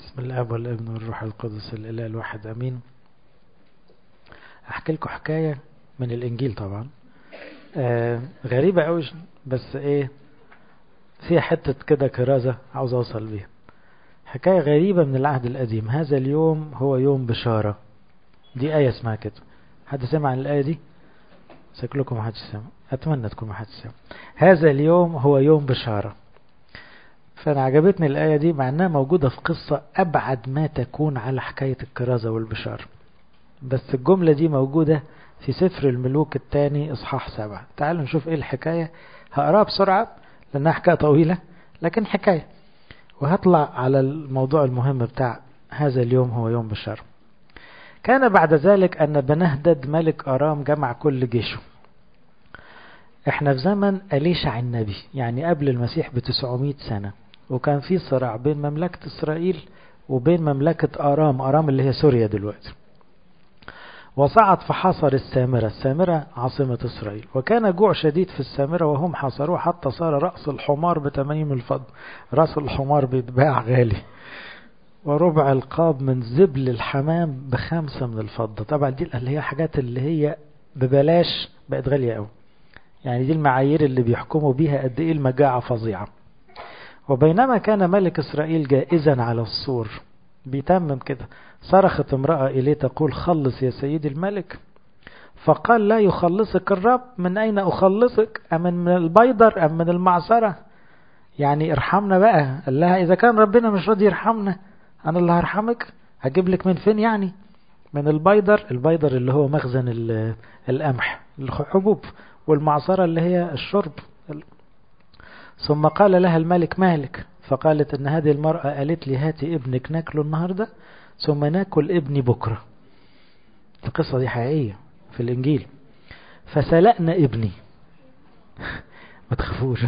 بسم الاب والابن والروح القدس الاله الواحد امين احكي لكم حكايه من الانجيل طبعا آه غريبه قوي بس ايه فيها حته كده كرازه عاوز اوصل بيها حكايه غريبه من العهد القديم هذا اليوم هو يوم بشاره دي ايه اسمها كده حد سمع عن الايه دي شكلكم ما حدش سمع اتمنى تكون ما حدش سمع هذا اليوم هو يوم بشاره فأنا عجبتني الآية دي مع أنها موجودة في قصة أبعد ما تكون على حكاية الكرازة والبشارة بس الجملة دي موجودة في سفر الملوك الثاني إصحاح سبعة تعالوا نشوف إيه الحكاية هقراها بسرعة لأنها حكاية طويلة لكن حكاية وهطلع على الموضوع المهم بتاع هذا اليوم هو يوم بشارة كان بعد ذلك أن بنهدد ملك أرام جمع كل جيشه احنا في زمن أليشع النبي يعني قبل المسيح ب 900 سنة وكان في صراع بين مملكة إسرائيل وبين مملكة أرام أرام اللي هي سوريا دلوقتي وصعد فحاصر السامرة السامرة عاصمة إسرائيل وكان جوع شديد في السامرة وهم حاصروه حتى صار رأس الحمار بتمانين الفضة رأس الحمار بيتباع غالي وربع القاب من زبل الحمام بخمسة من الفضة طبعا دي اللي هي حاجات اللي هي ببلاش بقت غالية قوي يعني دي المعايير اللي بيحكموا بيها قد ايه المجاعة فظيعة وبينما كان ملك إسرائيل جائزا على السور بيتمم كده صرخت امرأة إليه تقول خلص يا سيدي الملك فقال لا يخلصك الرب من أين أخلصك أمن من البيضر أم من المعصرة يعني ارحمنا بقى قال لها إذا كان ربنا مش راضي يرحمنا أنا اللي هرحمك هجيب لك من فين يعني من البيضر البيضر اللي هو مخزن القمح الحبوب والمعصرة اللي هي الشرب ثم قال لها الملك مالك فقالت ان هذه المرأة قالت لي هاتي ابنك ناكله النهاردة ثم ناكل ابني بكرة القصة دي حقيقية في الانجيل فسلقنا ابني ما تخافوش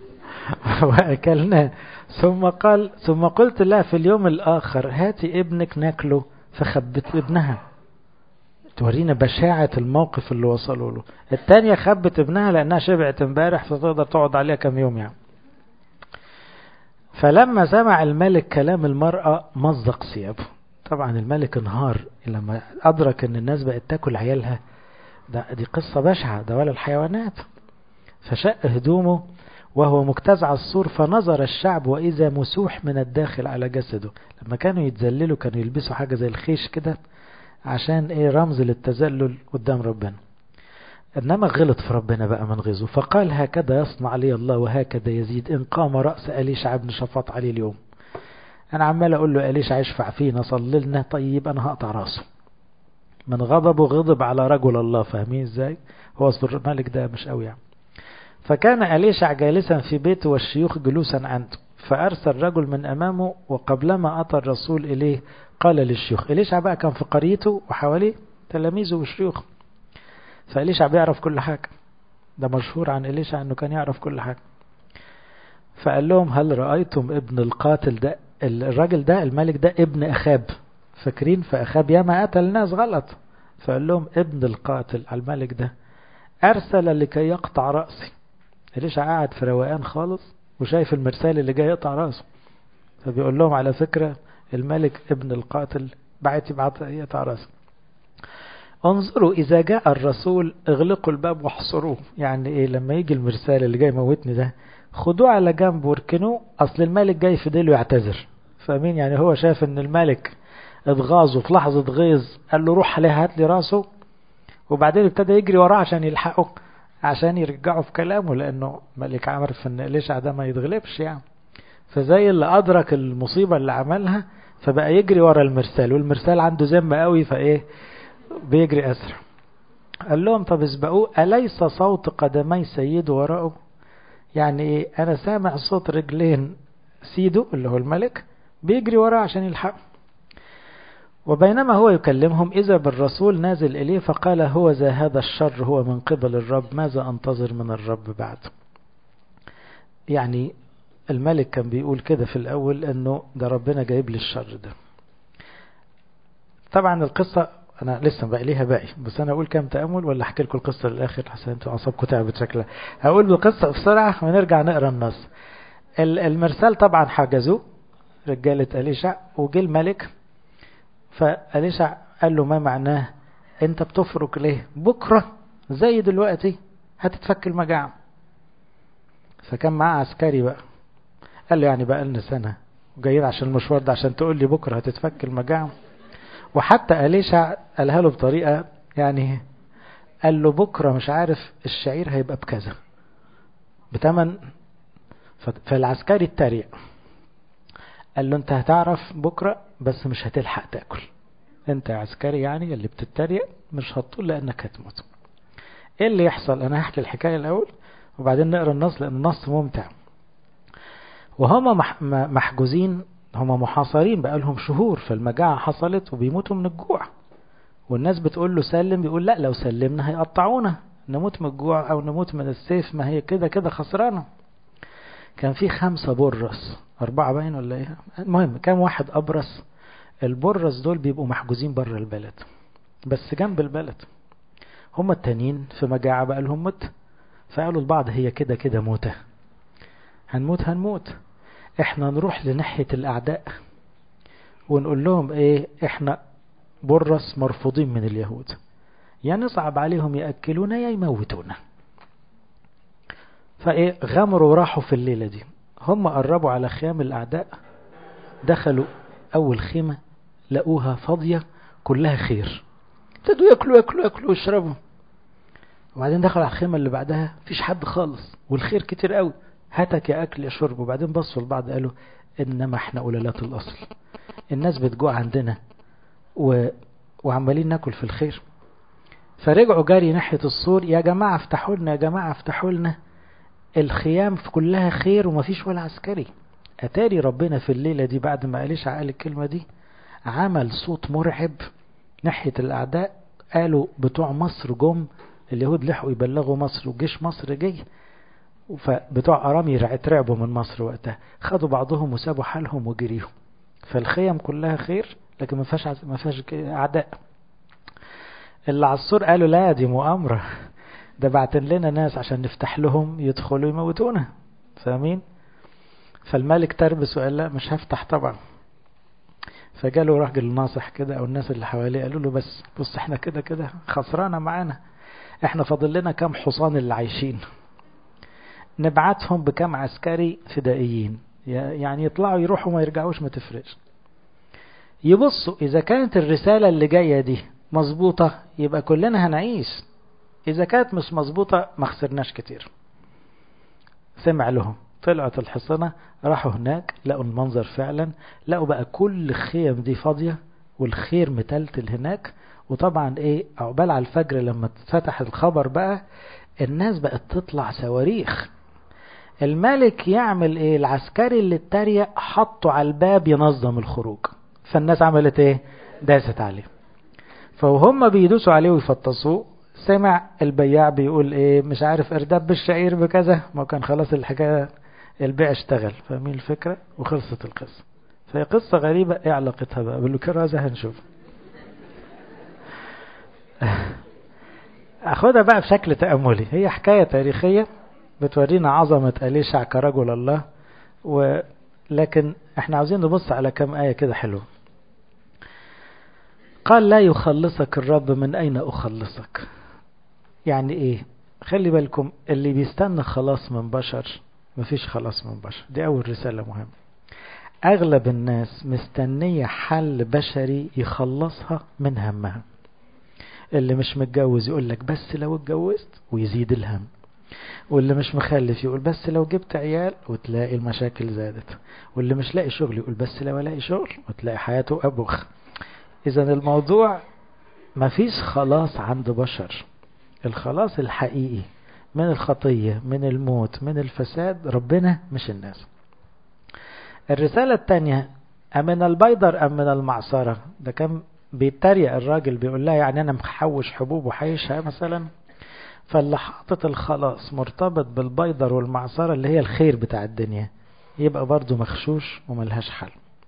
واكلناه ثم قال ثم قلت لها في اليوم الاخر هاتي ابنك ناكله فخبت ابنها تورينا بشاعة الموقف اللي وصلوا له التانية خبت ابنها لأنها شبعت امبارح فتقدر تقعد عليها كم يوم يعني فلما سمع الملك كلام المرأة مزق ثيابه طبعا الملك انهار لما أدرك أن الناس بقت تاكل عيالها ده دي قصة بشعة ده ولا الحيوانات فشق هدومه وهو مجتزع السور فنظر الشعب وإذا مسوح من الداخل على جسده لما كانوا يتذللوا كانوا يلبسوا حاجة زي الخيش كده عشان ايه رمز للتذلل قدام ربنا انما غلط في ربنا بقى من غيظه فقال هكذا يصنع لي الله وهكذا يزيد ان قام رأس أليشع بن شفاط عليه اليوم انا عمال اقول له أليشع يشفع فينا صلي لنا طيب انا هقطع راسه من غضبه غضب على رجل الله فاهمين ازاي هو اصل الملك ده مش قوي يعني فكان أليشع جالسا في بيته والشيوخ جلوسا عنده فأرسل رجل من أمامه وقبلما أتى الرسول إليه قال للشيوخ إليشع بقى كان في قريته وحواليه تلاميذه وشيوخ فإليشع بيعرف كل حاجة ده مشهور عن إليشع أنه كان يعرف كل حاجة فقال لهم هل رأيتم ابن القاتل ده الراجل ده الملك ده ابن أخاب فاكرين فأخاب ياما قتل ناس غلط فقال لهم ابن القاتل الملك ده أرسل لكي يقطع رأسي إليشع قاعد في روقان خالص وشايف المرسال اللي جاي يقطع راسه فبيقول لهم على فكرة الملك ابن القاتل بعت يبعت يقطع راسه انظروا إذا جاء الرسول اغلقوا الباب واحصروه يعني إيه لما يجي المرسال اللي جاي يموتني ده خدوه على جنب واركنوه أصل الملك جاي في ديله يعتذر فاهمين يعني هو شاف إن الملك اتغاظه في لحظة غيظ قال له روح عليه هات لي راسه وبعدين ابتدى يجري وراه عشان يلحقه عشان يرجعوا في كلامه لأنه ملك عارف إن إليشع ده ما يتغلبش يعني فزي اللي أدرك المصيبة اللي عملها فبقى يجري ورا المرسال والمرسال عنده ذمة قوي فإيه بيجري أسرع قال لهم طب اسبقوه أليس صوت قدمي سيده وراءه يعني إيه أنا سامع صوت رجلين سيده اللي هو الملك بيجري وراه عشان يلحقه وبينما هو يكلمهم إذا بالرسول نازل إليه فقال هو ذا هذا الشر هو من قبل الرب ماذا أنتظر من الرب بعد يعني الملك كان بيقول كده في الأول أنه ده ربنا جايب لي الشر ده طبعا القصة أنا لسه بقى ليها باقي بس أنا أقول كام تأمل ولا أحكي لكم القصة للآخر حسن أنتوا أعصابكم تعبت شكلها هقول القصة بسرعة ونرجع نقرأ النص المرسال طبعا حجزوه رجالة أليشع وجه الملك فأليشع قال له ما معناه انت بتفرك ليه بكرة زي دلوقتي هتتفك المجاعة فكان معاه عسكري بقى قال له يعني بقى لنا سنة وجايين عشان المشوار ده عشان تقول لي بكرة هتتفك المجاعة وحتى أليشع قالها له بطريقة يعني قال له بكرة مش عارف الشعير هيبقى بكذا بتمن فالعسكري اتريق قال له انت هتعرف بكرة بس مش هتلحق تاكل انت عسكري يعني اللي بتتريق مش هتطول لانك هتموت ايه اللي يحصل انا هحكي الحكاية الاول وبعدين نقرا النص لان النص ممتع وهم محجوزين هم محاصرين بقالهم شهور فالمجاعة حصلت وبيموتوا من الجوع والناس بتقول له سلم بيقول لا لو سلمنا هيقطعونا نموت من الجوع او نموت من السيف ما هي كده كده خسرانة كان في خمسة برص أربعة باين ولا إيه المهم كام واحد أبرص البرص دول بيبقوا محجوزين بره البلد بس جنب البلد هما التانيين في مجاعة بقى لهم مت فقالوا لبعض هي كده كده موتة هنموت هنموت احنا نروح لناحية الأعداء ونقول لهم ايه احنا برص مرفوضين من اليهود يا نصعب عليهم يأكلونا يا يموتونا فايه غمروا وراحوا في الليلة دي هم قربوا على خيام الأعداء دخلوا أول خيمة لقوها فاضية كلها خير ابتدوا ياكلوا ياكلوا ياكلوا ويشربوا وبعدين دخلوا على الخيمة اللي بعدها مفيش حد خالص والخير كتير قوي هاتك يا أكل يا شرب وبعدين بصوا لبعض قالوا إنما احنا قلالات الأصل الناس بتجوع عندنا و... وعمالين ناكل في الخير فرجعوا جاري ناحية السور يا جماعة افتحوا لنا يا جماعة افتحوا لنا الخيام في كلها خير ومفيش ولا عسكري أتاري ربنا في الليلة دي بعد ما قاليش قال الكلمة دي عمل صوت مرعب ناحية الأعداء قالوا بتوع مصر جم اليهود لحقوا يبلغوا مصر وجيش مصر جه فبتوع أرامي اترعبوا من مصر وقتها خدوا بعضهم وسابوا حالهم وجريهم فالخيم كلها خير لكن ما فيهاش ما فيهاش أعداء اللي على السور قالوا لا دي مؤامرة ده بعتن لنا ناس عشان نفتح لهم يدخلوا يموتونا فاهمين فالملك تربس وقال لا مش هفتح طبعا فجاله راجل ناصح كده او الناس اللي حواليه قالوا له بس بص احنا كده كده خسرانه معانا احنا فاضل لنا كام حصان اللي عايشين نبعتهم بكام عسكري فدائيين يعني يطلعوا يروحوا ما يرجعوش ما تفرقش يبصوا اذا كانت الرساله اللي جايه دي مظبوطه يبقى كلنا هنعيش اذا كانت مش مظبوطه ما خسرناش كتير سمع لهم طلعت الحصنة راحوا هناك لقوا المنظر فعلا لقوا بقى كل الخيم دي فاضية والخير متلتل هناك وطبعا ايه عقبال على الفجر لما اتفتح الخبر بقى الناس بقت تطلع صواريخ الملك يعمل ايه العسكري اللي اتريق حطه على الباب ينظم الخروج فالناس عملت ايه داست عليه فوهم بيدوسوا عليه ويفطسوه سمع البياع بيقول ايه مش عارف ارداب بالشعير بكذا ما كان خلاص الحكايه البيع اشتغل فاهمين الفكرة وخلصت القصة فهي قصة غريبة ايه علاقتها بقى بالكرازة هنشوف اخدها بقى بشكل تأملي هي حكاية تاريخية بتورينا عظمة أليشع كرجل الله ولكن احنا عاوزين نبص على كم آية كده حلوة قال لا يخلصك الرب من أين أخلصك يعني ايه خلي بالكم اللي بيستنى خلاص من بشر مفيش خلاص من بشر دي أول رسالة مهمة أغلب الناس مستنية حل بشري يخلصها من همها اللي مش متجوز يقول لك بس لو اتجوزت ويزيد الهم واللي مش مخلف يقول بس لو جبت عيال وتلاقي المشاكل زادت واللي مش لاقي شغل يقول بس لو الاقي شغل وتلاقي حياته أبخ إذا الموضوع مفيش خلاص عند بشر الخلاص الحقيقي من الخطية من الموت من الفساد ربنا مش الناس الرسالة الثانية أمن البيضر أم من المعصرة ده كان بيتريق الراجل بيقول لها يعني أنا محوش حبوب وحيشها مثلا فاللي حاطط الخلاص مرتبط بالبيضر والمعصرة اللي هي الخير بتاع الدنيا يبقى برضه مخشوش وملهاش حل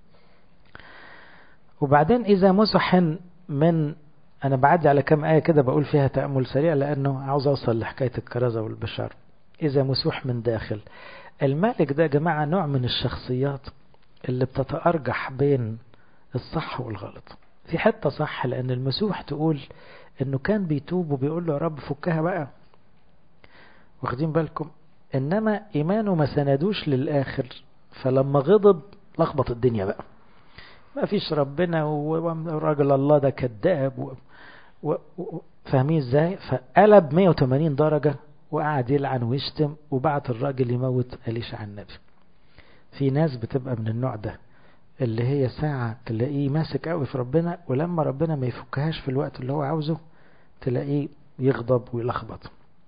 وبعدين إذا مسحن من أنا بعدي على كم آية كده بقول فيها تأمل سريع لأنه عاوز أوصل لحكاية الكرازة والبشر إذا مسوح من داخل المالك ده يا جماعة نوع من الشخصيات اللي بتتأرجح بين الصح والغلط في حتة صح لأن المسيح تقول إنه كان بيتوب وبيقول له يا رب فكها بقى واخدين بالكم إنما إيمانه ما سندوش للآخر فلما غضب لخبط الدنيا بقى ما فيش ربنا وراجل الله ده كذاب و... و... و... فاهمين ازاي فقلب 180 درجة وقعد يلعن ويشتم وبعت الراجل يموت أليشع النبي في ناس بتبقى من النوع ده اللي هي ساعة تلاقيه ماسك قوي في ربنا ولما ربنا ما يفكهاش في الوقت اللي هو عاوزه تلاقيه يغضب ويلخبط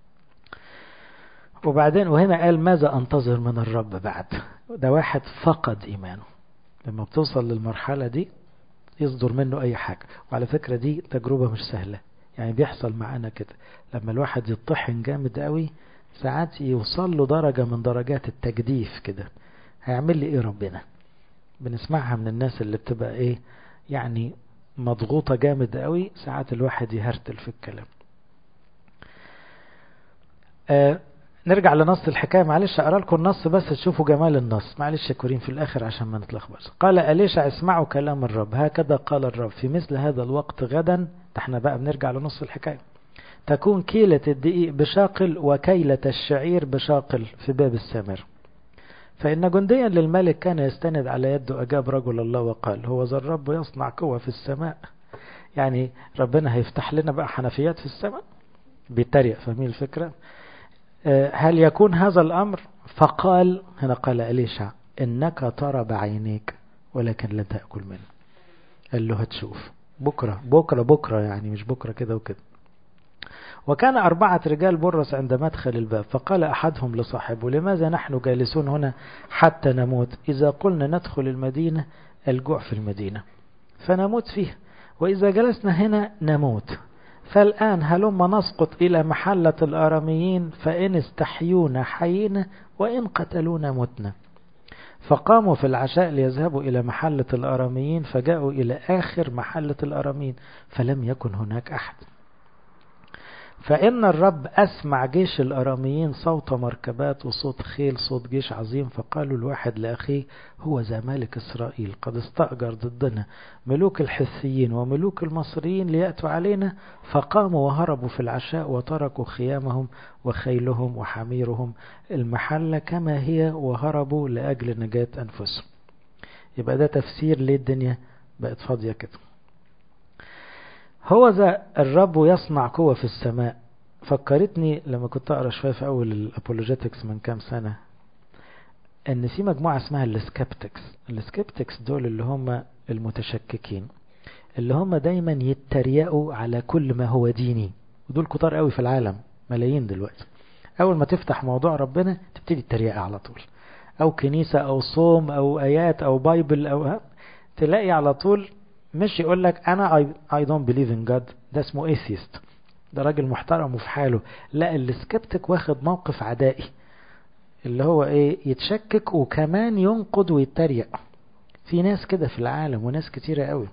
وبعدين وهنا قال ماذا انتظر من الرب بعد ده واحد فقد ايمانه لما بتوصل للمرحلة دي يصدر منه اي حاجة وعلى فكرة دي تجربة مش سهلة يعني بيحصل معانا كده لما الواحد يطحن جامد قوي ساعات يوصل له درجة من درجات التجديف كده هيعمل لي ايه ربنا بنسمعها من الناس اللي بتبقى ايه يعني مضغوطة جامد قوي ساعات الواحد يهرتل في الكلام آه نرجع لنص الحكاية معلش أقرأ لكم النص بس تشوفوا جمال النص معلش شكورين في الآخر عشان ما نتلخبطش قال أليشع اسمعوا كلام الرب هكذا قال الرب في مثل هذا الوقت غدا احنا بقى بنرجع لنص الحكاية تكون كيلة الدقيق بشاقل وكيلة الشعير بشاقل في باب السامر فإن جنديا للملك كان يستند على يده أجاب رجل الله وقال هو ذا الرب يصنع قوة في السماء يعني ربنا هيفتح لنا بقى حنفيات في السماء بيتريق فاهمين الفكرة هل يكون هذا الأمر فقال هنا قال أليشع إنك ترى بعينيك ولكن لا تأكل منه قال له هتشوف بكرة بكرة بكرة يعني مش بكرة كده وكده وكان أربعة رجال برص عند مدخل الباب فقال أحدهم لصاحبه لماذا نحن جالسون هنا حتى نموت إذا قلنا ندخل المدينة الجوع في المدينة فنموت فيها وإذا جلسنا هنا نموت فالآن هلما نسقط إلى محلة الآراميين فإن استحيونا حيينا وإن قتلونا متنا فقاموا في العشاء ليذهبوا إلى محلة الآراميين فجاءوا إلى آخر محلة الآراميين فلم يكن هناك أحد فإن الرب أسمع جيش الأراميين صوت مركبات وصوت خيل صوت جيش عظيم فقالوا الواحد لأخيه هو ذا ملك إسرائيل قد استأجر ضدنا ملوك الحثيين وملوك المصريين ليأتوا علينا فقاموا وهربوا في العشاء وتركوا خيامهم وخيلهم وحميرهم المحلة كما هي وهربوا لأجل نجاة أنفسهم يبقى ده تفسير ليه الدنيا بقت فاضية كده هو ذا الرب يصنع قوة في السماء فكرتني لما كنت أقرأ شوية في أول الأبولوجيتكس من كام سنة أن في مجموعة اسمها السكبتكس السكبتكس دول اللي هم المتشككين اللي هم دايما يتريقوا على كل ما هو ديني ودول كتار قوي في العالم ملايين دلوقتي أول ما تفتح موضوع ربنا تبتدي التريقة على طول أو كنيسة أو صوم أو آيات أو بايبل أو تلاقي على طول مش يقول لك انا I, I don't believe in God ده اسمه atheist ده راجل محترم وفي حاله لا السكبتك واخد موقف عدائي اللي هو ايه يتشكك وكمان ينقد ويتريق في ناس كده في العالم وناس كتيرة قوي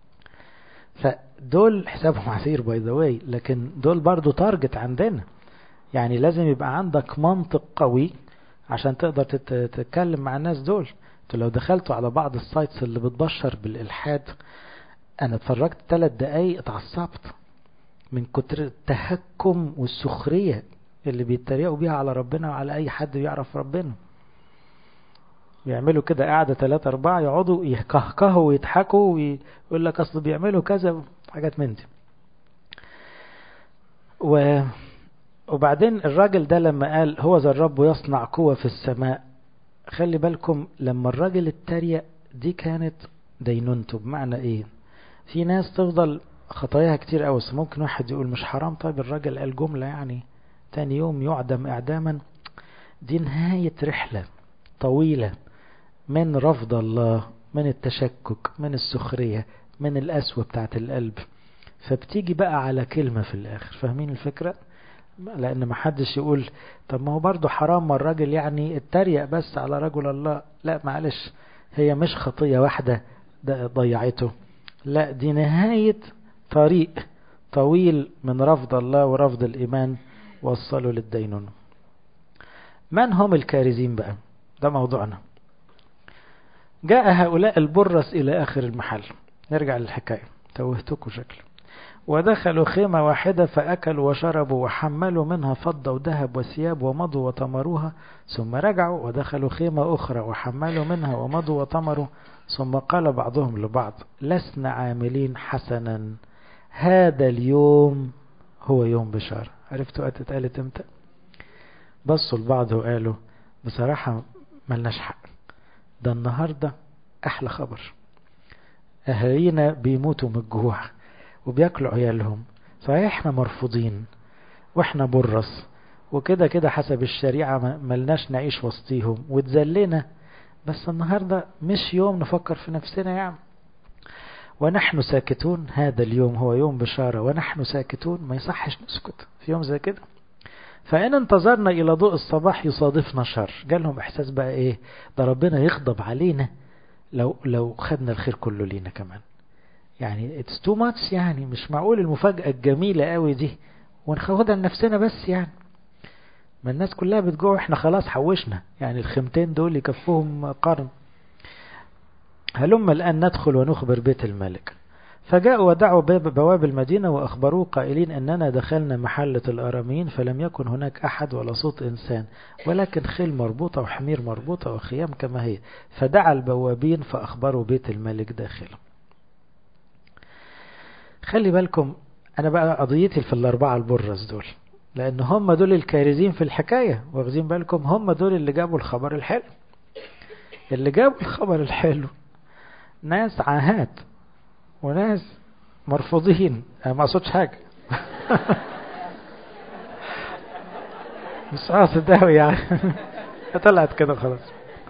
فدول حسابهم عسير باي ذا واي لكن دول برضو تارجت عندنا يعني لازم يبقى عندك منطق قوي عشان تقدر تتكلم مع الناس دول انتوا لو دخلتوا على بعض السايتس اللي بتبشر بالالحاد انا اتفرجت ثلاث دقايق اتعصبت من كتر التهكم والسخريه اللي بيتريقوا بيها على ربنا وعلى اي حد بيعرف ربنا بيعملوا كده قاعده ثلاثة أربعة يقعدوا يكهكهوا ويضحكوا ويقول لك أصل بيعملوا كذا حاجات من دي و وبعدين الراجل ده لما قال هو ذا الرب يصنع قوة في السماء خلي بالكم لما الراجل اتريق دي كانت دينونته بمعنى ايه في ناس تفضل خطاياها كتير قوي بس ممكن واحد يقول مش حرام طيب الراجل قال جملة يعني تاني يوم يعدم اعداما دي نهاية رحلة طويلة من رفض الله من التشكك من السخرية من القسوة بتاعت القلب فبتيجي بقى على كلمة في الآخر فاهمين الفكرة لأن ما حدش يقول طب ما هو برضه حرام ما الراجل يعني اتريق بس على رجل الله لا معلش هي مش خطية واحدة ضيعته لا دي نهاية طريق طويل من رفض الله ورفض الإيمان وصلوا للدينون من هم الكارزين بقى ده موضوعنا جاء هؤلاء البرص إلى آخر المحل نرجع للحكاية توهتكم شكل ودخلوا خيمة واحدة فأكلوا وشربوا وحملوا منها فضة وذهب وثياب ومضوا وطمروها ثم رجعوا ودخلوا خيمة أخرى وحملوا منها ومضوا وطمروا ثم قال بعضهم لبعض لسنا عاملين حسنا هذا اليوم هو يوم بشارة عرفتوا وقت اتقالت امتى بصوا لبعض وقالوا بصراحة ملناش حق ده النهاردة أحلى خبر أهالينا بيموتوا من الجوع وبياكلوا عيالهم صحيح احنا مرفوضين واحنا برص وكده كده حسب الشريعة ملناش نعيش وسطيهم واتذلنا بس النهاردة مش يوم نفكر في نفسنا يعني ونحن ساكتون هذا اليوم هو يوم بشارة ونحن ساكتون ما يصحش نسكت في يوم زي كده فإن انتظرنا إلى ضوء الصباح يصادفنا شر جالهم إحساس بقى إيه ده ربنا يغضب علينا لو لو خدنا الخير كله لينا كمان يعني it's too much يعني مش معقول المفاجأة الجميلة قوي دي وناخدها لنفسنا بس يعني ما الناس كلها بتجوع احنا خلاص حوشنا يعني الخيمتين دول يكفوهم قرن هلما الآن ندخل ونخبر بيت الملك فجاءوا ودعوا بواب المدينة وأخبروه قائلين أننا دخلنا محلة الأرامين فلم يكن هناك أحد ولا صوت إنسان ولكن خيل مربوطة وحمير مربوطة وخيام كما هي فدعا البوابين فأخبروا بيت الملك داخله خلي بالكم أنا بقى قضيتي في الأربعة البرز دول لأن هم دول الكارزين في الحكاية واخذين بالكم هم دول اللي جابوا الخبر الحلو اللي جابوا الخبر الحلو ناس عاهات وناس مرفوضين أنا ما أقصدش حاجة مش قاصد أوي يعني طلعت كده خلاص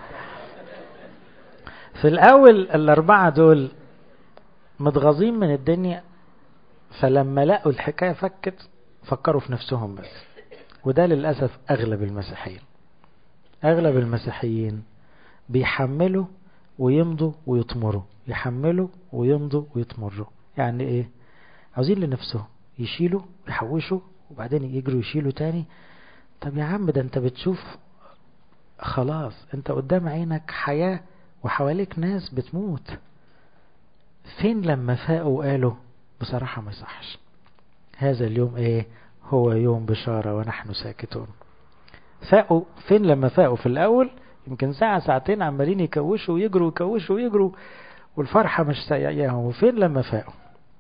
في الأول الأربعة دول متغاظين من الدنيا فلما لقوا الحكاية فكت فكروا في نفسهم بس وده للأسف أغلب المسيحيين أغلب المسيحيين بيحملوا ويمضوا ويطمروا يحملوا ويمضوا ويطمروا يعني ايه عاوزين لنفسهم يشيلوا يحوشوا وبعدين يجروا يشيلوا تاني طب يا عم ده انت بتشوف خلاص انت قدام عينك حياة وحواليك ناس بتموت فين لما فاقوا وقالوا بصراحة ما يصحش هذا اليوم ايه هو يوم بشارة ونحن ساكتون فاقوا فين لما فاقوا في الاول يمكن ساعة ساعتين عمالين يكوشوا ويجروا ويكوشوا ويجروا والفرحة مش سايعاهم وفين لما فاقوا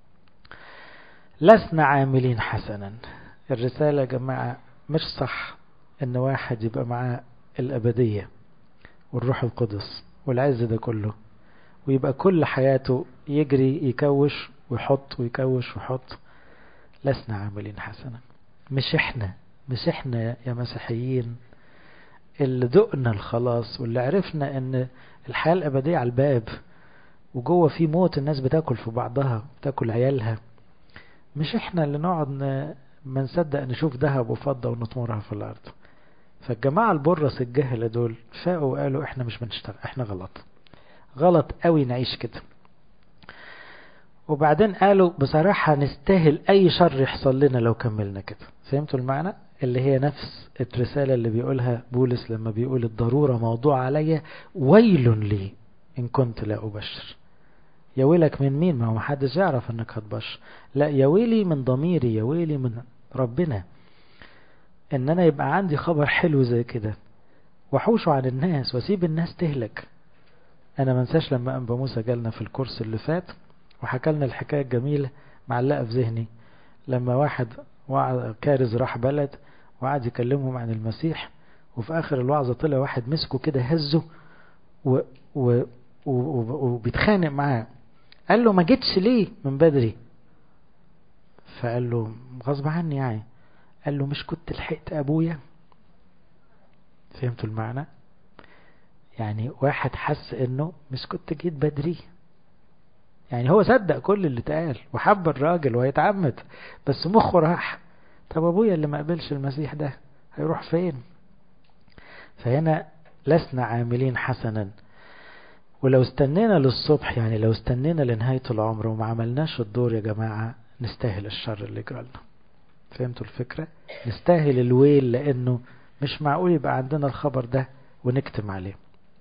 لسنا عاملين حسنا الرسالة يا جماعة مش صح ان واحد يبقى معاه الأبدية والروح القدس والعز ده كله ويبقى كل حياته يجري يكوش ويحط ويكوش ويحط لسنا عاملين حسنا مش احنا مش احنا يا مسيحيين اللي دقنا الخلاص واللي عرفنا ان الحياة الأبدية على الباب وجوه في موت الناس بتاكل في بعضها بتاكل عيالها مش احنا اللي نقعد ما نصدق نشوف ذهب وفضة ونطمرها في الأرض فالجماعة البرص الجهلة دول فاقوا وقالوا احنا مش بنشتغل احنا غلط غلط قوي نعيش كده وبعدين قالوا بصراحة نستاهل أي شر يحصل لنا لو كملنا كده فهمتوا المعنى اللي هي نفس الرسالة اللي بيقولها بولس لما بيقول الضرورة موضوع عليا ويل لي إن كنت لا أبشر يا ويلك من مين ما هو محدش يعرف انك هتبشر لا يا ويلي من ضميري يا ويلي من ربنا ان انا يبقى عندي خبر حلو زي كده وحوشه عن الناس واسيب الناس تهلك انا منساش لما انبا موسى جالنا في الكورس اللي فات وحكى لنا الحكايه الجميله معلقه في ذهني لما واحد كارز راح بلد وقعد يكلمهم عن المسيح وفي اخر الوعظه طلع واحد مسكه كده هزه و, و وبيتخانق معاه قال له ما جيتش ليه من بدري فقال له غصب عني يعني قال له مش كنت لحقت ابويا فهمتوا المعنى يعني واحد حس انه مش كنت جيت بدري يعني هو صدق كل اللي اتقال وحب الراجل وهيتعمد بس مخه راح طب ابويا اللي ما قبلش المسيح ده هيروح فين فهنا لسنا عاملين حسنا ولو استنينا للصبح يعني لو استنينا لنهاية العمر وما عملناش الدور يا جماعة نستاهل الشر اللي جرالنا فهمتوا الفكرة نستاهل الويل لأنه مش معقول يبقى عندنا الخبر ده ونكتم عليه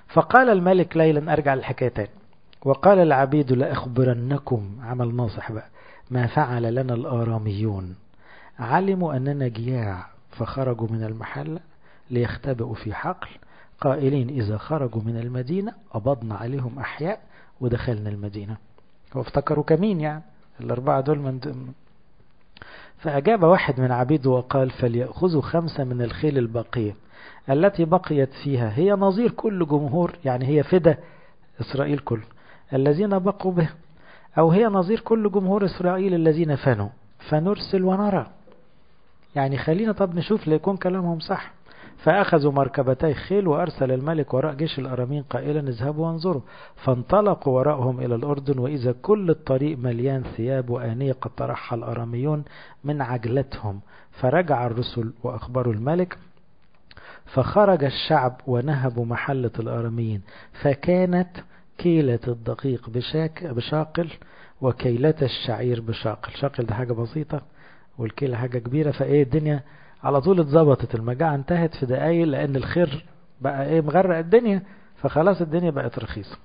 فقال الملك ليلا أرجع الحكاية تاني وقال العبيد لأخبرنكم عمل ناصح بقى ما فعل لنا الآراميون علموا أننا جياع فخرجوا من المحل ليختبئوا في حقل قائلين إذا خرجوا من المدينة قبضنا عليهم أحياء ودخلنا المدينة وافتكروا كمين يعني الأربعة دول من دم. فأجاب واحد من عبيده وقال فليأخذوا خمسة من الخيل الباقية التي بقيت فيها هي نظير كل جمهور يعني هي فدا إسرائيل كله الذين بقوا به أو هي نظير كل جمهور إسرائيل الذين فنوا فنرسل ونرى يعني خلينا طب نشوف ليكون كلامهم صح فأخذوا مركبتي خيل وأرسل الملك وراء جيش الأرامين قائلا اذهبوا وانظروا فانطلقوا وراءهم إلى الأردن وإذا كل الطريق مليان ثياب وآنية قد طرحها الأراميون من عجلتهم فرجع الرسل وأخبروا الملك فخرج الشعب ونهبوا محلة الأراميين فكانت كيلة الدقيق بشاك بشاقل وكيلة الشعير بشاقل شاقل ده حاجة بسيطة والكيلة حاجة كبيرة فايه الدنيا على طول اتظبطت المجاعة انتهت في دقايق لأن الخير بقى ايه مغرق الدنيا فخلاص الدنيا بقت رخيصة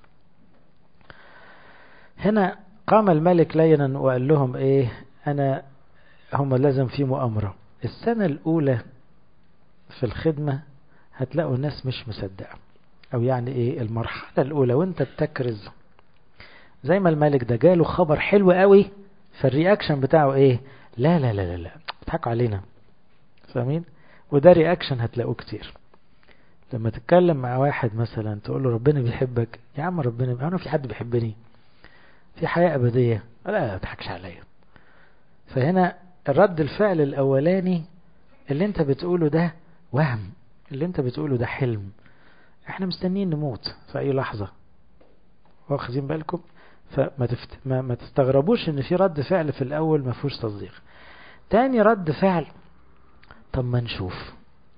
هنا قام الملك لينا وقال لهم ايه انا هم لازم في مؤامرة السنة الأولى في الخدمة هتلاقوا الناس مش مصدقة أو يعني إيه المرحلة الأولى وأنت بتكرز زي ما الملك ده جاله خبر حلو قوي فالرياكشن بتاعه إيه لا لا لا لا لا بتضحكوا علينا فاهمين وده رياكشن هتلاقوه كتير لما تتكلم مع واحد مثلا تقول له ربنا بيحبك يا عم ربنا انا في حد بيحبني في حياة أبدية لا لا تضحكش عليا فهنا الرد الفعل الأولاني اللي انت بتقوله ده وهم اللي انت بتقوله ده حلم احنا مستنيين نموت في اي لحظة واخذين بالكم فما تفت... ما... ما تستغربوش ان في رد فعل في الاول ما فيهوش تصديق تاني رد فعل طب ما نشوف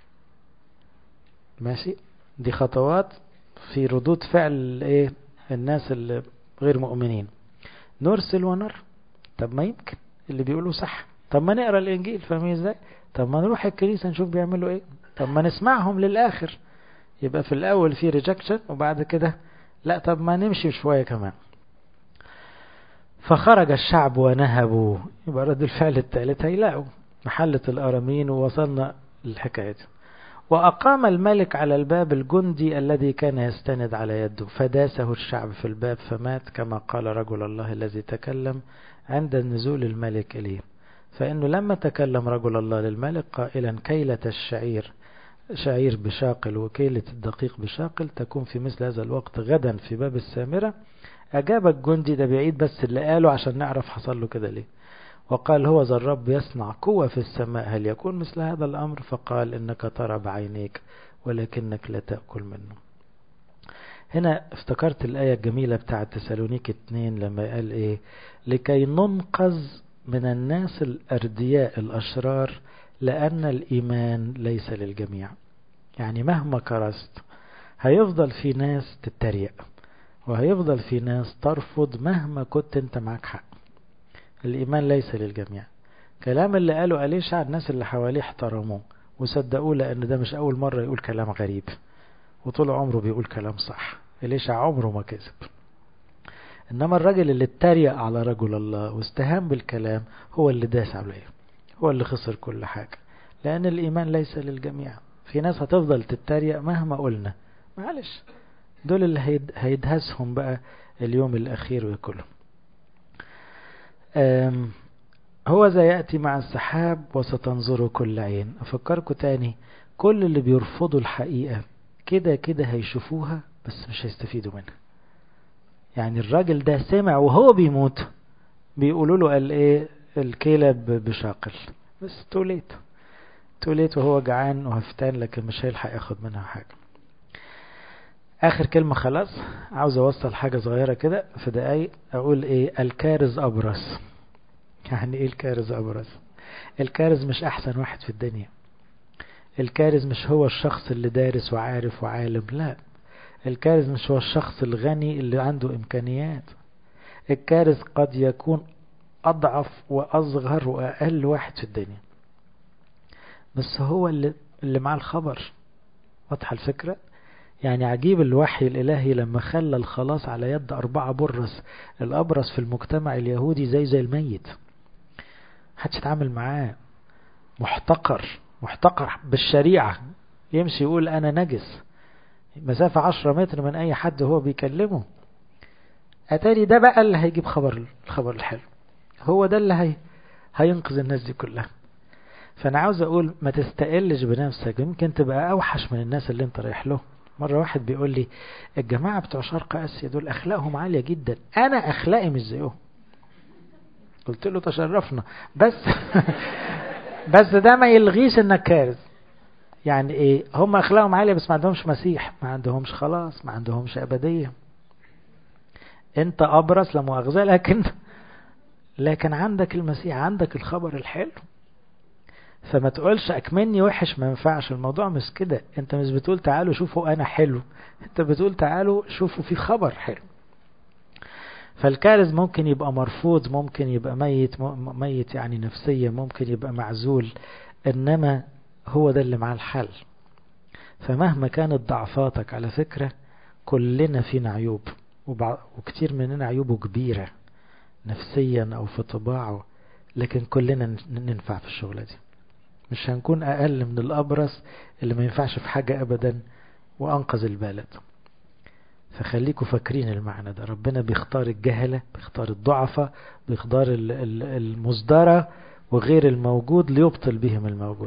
ماشي دي خطوات في ردود فعل ايه الناس اللي غير مؤمنين نرسل ونر طب ما يمكن اللي بيقولوا صح طب ما نقرا الانجيل فاهمين ازاي طب ما نروح الكنيسه نشوف بيعملوا ايه طب ما نسمعهم للاخر يبقى في الاول في ريجكشن وبعد كده لا طب ما نمشي شويه كمان فخرج الشعب ونهبوا يبقى رد الفعل الثالث هيلاقوا محلة الأرامين ووصلنا للحكاية دي وأقام الملك على الباب الجندي الذي كان يستند على يده فداسه الشعب في الباب فمات كما قال رجل الله الذي تكلم عند نزول الملك إليه فإنه لما تكلم رجل الله للملك قائلا كيلة الشعير شعير بشاقل وكيلة الدقيق بشاقل تكون في مثل هذا الوقت غدا في باب السامرة أجاب الجندي ده بعيد بس اللي قاله عشان نعرف حصل له كده ليه وقال هو ذا الرب يصنع قوة في السماء هل يكون مثل هذا الأمر فقال إنك ترى بعينيك ولكنك لا تأكل منه هنا افتكرت الآية الجميلة بتاعة تسالونيك اتنين لما قال إيه لكي ننقذ من الناس الأردياء الأشرار لأن الإيمان ليس للجميع يعني مهما كرست هيفضل في ناس تتريق وهيفضل في ناس ترفض مهما كنت انت معك حق الإيمان ليس للجميع كلام اللي قاله أليشع الناس اللي حواليه احترموه وصدقوه لأن ده مش أول مرة يقول كلام غريب وطول عمره بيقول كلام صح أليشع عمره ما كذب إنما الراجل اللي اتريق على رجل الله واستهان بالكلام هو اللي داس عليه هو اللي خسر كل حاجة لأن الإيمان ليس للجميع في ناس هتفضل تتريق مهما قلنا معلش دول اللي هيدهسهم بقى اليوم الأخير ويكلهم هو ذا يأتي مع السحاب وستنظر كل عين أفكركم تاني كل اللي بيرفضوا الحقيقة كده كده هيشوفوها بس مش هيستفيدوا منها يعني الراجل ده سمع وهو بيموت بيقولوا له قال ايه الكلى بشاقل بس توليت توليت وهو جعان وهفتان لكن مش هيلحق ياخد منها حاجة اخر كلمة خلاص عاوز اوصل حاجة صغيرة كده في دقايق اقول ايه الكارز ابرص يعني ايه الكارز ابرص الكارز مش احسن واحد في الدنيا الكارز مش هو الشخص اللي دارس وعارف وعالم لا الكارز مش هو الشخص الغني اللي عنده امكانيات الكارز قد يكون اضعف واصغر واقل واحد في الدنيا بس هو اللي اللي معاه الخبر واضحه الفكره يعني عجيب الوحي الإلهي لما خلى الخلاص على يد أربعة برص الأبرص في المجتمع اليهودي زي زي الميت محدش يتعامل معاه محتقر محتقر بالشريعة يمشي يقول أنا نجس مسافة عشرة متر من أي حد هو بيكلمه أتاري ده بقى اللي هيجيب خبر الخبر الحلو هو ده اللي هي هينقذ الناس دي كلها فأنا عاوز أقول ما تستقلش بنفسك يمكن تبقى أوحش من الناس اللي أنت رايح له مرة واحد بيقول لي الجماعة بتوع شرق آسيا دول أخلاقهم عالية جدا أنا أخلاقي مش زيهم قلت له تشرفنا بس بس ده ما يلغيش انك كارث يعني ايه هم اخلاقهم عاليه بس ما عندهمش مسيح ما عندهمش خلاص ما عندهمش ابديه انت ابرص لا مؤاخذه لكن لكن عندك المسيح عندك الخبر الحلو فما تقولش اكمني وحش ما ينفعش الموضوع مش كده انت مش بتقول تعالوا شوفوا انا حلو انت بتقول تعالوا شوفوا في خبر حلو فالكارث ممكن يبقى مرفوض ممكن يبقى ميت ميت يعني نفسيا ممكن يبقى معزول انما هو ده اللي مع الحل فمهما كانت ضعفاتك على فكرة كلنا فينا عيوب وكتير مننا عيوبه كبيرة نفسيا او في طباعه لكن كلنا ننفع في الشغلة دي مش هنكون اقل من الابرص اللي ما ينفعش في حاجة ابدا وانقذ البلد فخليكم فاكرين المعنى ده ربنا بيختار الجهلة بيختار الضعفة بيختار المصدرة وغير الموجود ليبطل بهم الموجود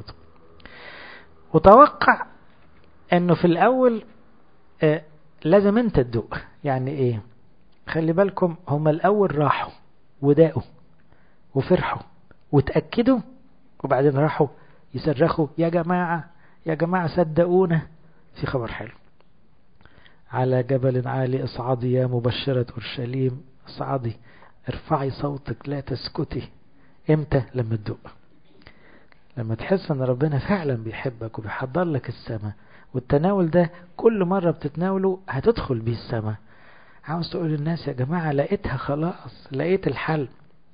وتوقع انه في الاول آه لازم انت تدوق يعني ايه خلي بالكم هما الاول راحوا وداقوا وفرحوا وتأكدوا وبعدين راحوا يصرخوا يا جماعة يا جماعة صدقونا في خبر حلو على جبل عالي اصعدي يا مبشرة أورشليم اصعدي ارفعي صوتك لا تسكتي امتى لما تدق لما تحس ان ربنا فعلا بيحبك وبيحضر لك السماء والتناول ده كل مرة بتتناوله هتدخل بيه السماء عاوز تقول للناس يا جماعة لقيتها خلاص لقيت الحل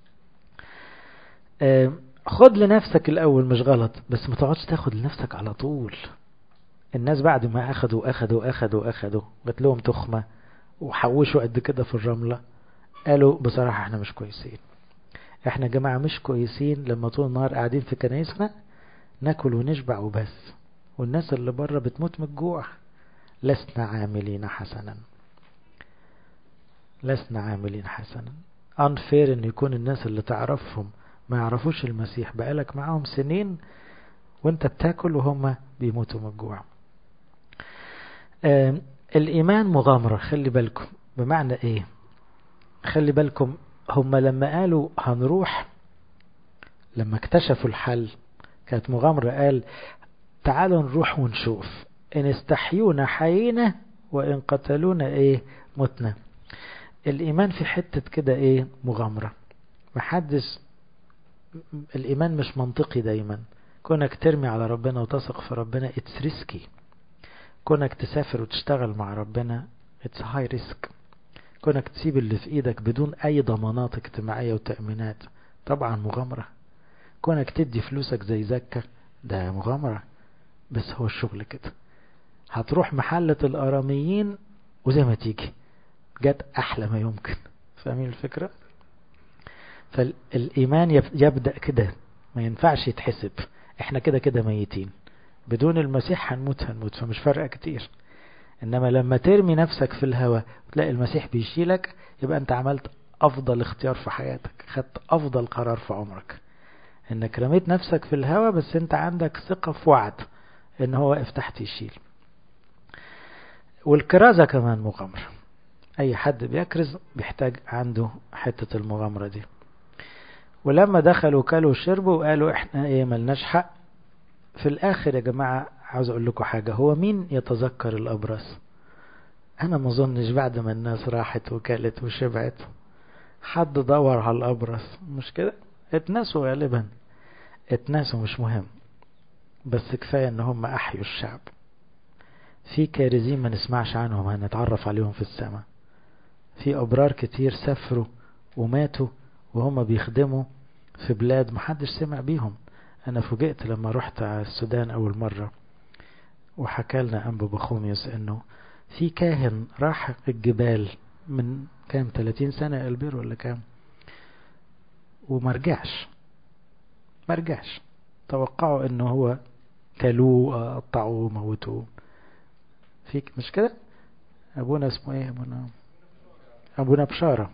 اه خد لنفسك الأول مش غلط بس ما تقعدش تاخد لنفسك على طول الناس بعد ما أخدوا أخدوا أخدوا أخدوا جات لهم تخمة وحوشوا قد كده في الرملة قالوا بصراحة احنا مش كويسين احنا جماعة مش كويسين لما طول النهار قاعدين في كنايسنا ناكل ونشبع وبس والناس اللي بره بتموت من الجوع لسنا عاملين حسنا لسنا عاملين حسنا unfair ان يكون الناس اللي تعرفهم ما يعرفوش المسيح بقالك معاهم سنين وانت بتاكل وهم بيموتوا من الجوع آه الإيمان مغامرة خلي بالكم بمعنى إيه خلي بالكم هم لما قالوا هنروح لما اكتشفوا الحل كانت مغامرة قال تعالوا نروح ونشوف إن استحيونا حيينا وإن قتلونا إيه متنا الإيمان في حتة كده إيه مغامرة محدش الإيمان مش منطقي دايما كونك ترمي على ربنا وتثق في ربنا اتس ريسكي كونك تسافر وتشتغل مع ربنا اتس هاي ريسك كونك تسيب اللي في ايدك بدون اي ضمانات اجتماعية وتأمينات طبعا مغامرة كونك تدي فلوسك زي زكاة ده مغامرة بس هو الشغل كده هتروح محلة الاراميين وزي ما تيجي جت احلى ما يمكن فاهمين الفكرة فالايمان يبدأ كده ما ينفعش يتحسب احنا كده كده ميتين بدون المسيح هنموت هنموت فمش فارقة كتير انما لما ترمي نفسك في الهواء وتلاقي المسيح بيشيلك يبقى انت عملت افضل اختيار في حياتك خدت افضل قرار في عمرك انك رميت نفسك في الهواء بس انت عندك ثقة في وعد ان هو واقف تحت يشيل والكرازة كمان مغامرة اي حد بيكرز بيحتاج عنده حتة المغامرة دي ولما دخلوا كلوا وشربوا وقالوا احنا ايه ملناش حق في الاخر يا جماعة عاوز اقول لكم حاجة هو مين يتذكر الابرص انا ما اظنش بعد ما الناس راحت وكلت وشبعت حد دور على الابرص مش كده اتنسوا غالبا اتنسوا مش مهم بس كفاية ان هم احيوا الشعب في كارزين ما نسمعش عنهم هنتعرف عليهم في السماء في ابرار كتير سافروا وماتوا وهم بيخدموا في بلاد محدش سمع بيهم انا فوجئت لما رحت على السودان اول مرة وحكى لنا انبو بخوميوس انه في كاهن راح الجبال من كام 30 سنة البير ولا كام ومرجعش مرجعش توقعوا انه هو كلوه قطعوه موتوه فيك مش كده ابونا اسمه ايه ابونا ابونا بشارة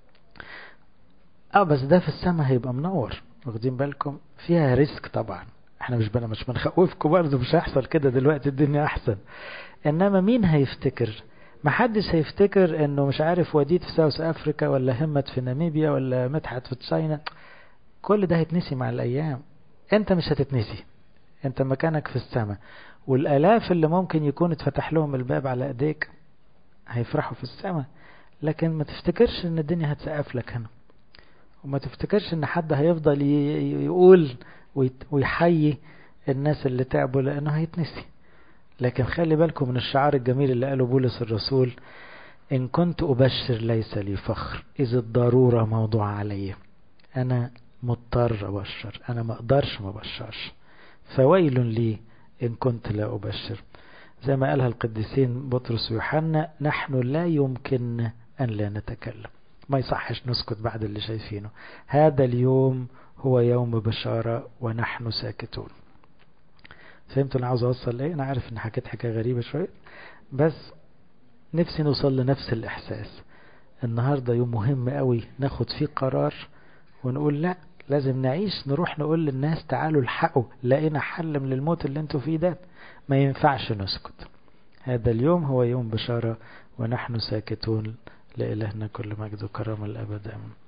اه بس ده في السماء هيبقى منور واخدين بالكم فيها ريسك طبعا احنا مش بنا مش بنخوفكم برضه مش هيحصل كده دلوقتي الدنيا احسن انما مين هيفتكر محدش هيفتكر انه مش عارف وديت في ساوث افريكا ولا همت في ناميبيا ولا مدحت في تشاينا كل ده هيتنسي مع الايام انت مش هتتنسي انت مكانك في السماء والالاف اللي ممكن يكون اتفتح لهم الباب على ايديك هيفرحوا في السماء لكن ما تفتكرش ان الدنيا هتسقف لك هنا وما تفتكرش ان حد هيفضل يقول ويحيي الناس اللي تعبوا لانه هيتنسي لكن خلي بالكم من الشعار الجميل اللي قاله بولس الرسول إن كنت أبشر ليس لي فخر إذ الضرورة موضوع علي أنا مضطر أبشر أنا ما أقدرش ما أبشرش فويل لي إن كنت لا أبشر زي ما قالها القديسين بطرس ويوحنا نحن لا يمكن أن لا نتكلم ما يصحش نسكت بعد اللي شايفينه هذا اليوم هو يوم بشارة ونحن ساكتون فهمتوا انا عاوز اوصل ايه انا عارف ان حكيت حكايه غريبه شويه بس نفسي نوصل لنفس الاحساس النهارده يوم مهم قوي ناخد فيه قرار ونقول لا لازم نعيش نروح نقول للناس تعالوا الحقوا لقينا حل من الموت اللي انتوا فيه ده ما ينفعش نسكت هذا اليوم هو يوم بشارة ونحن ساكتون لإلهنا كل مجد وكرم الأبد أمين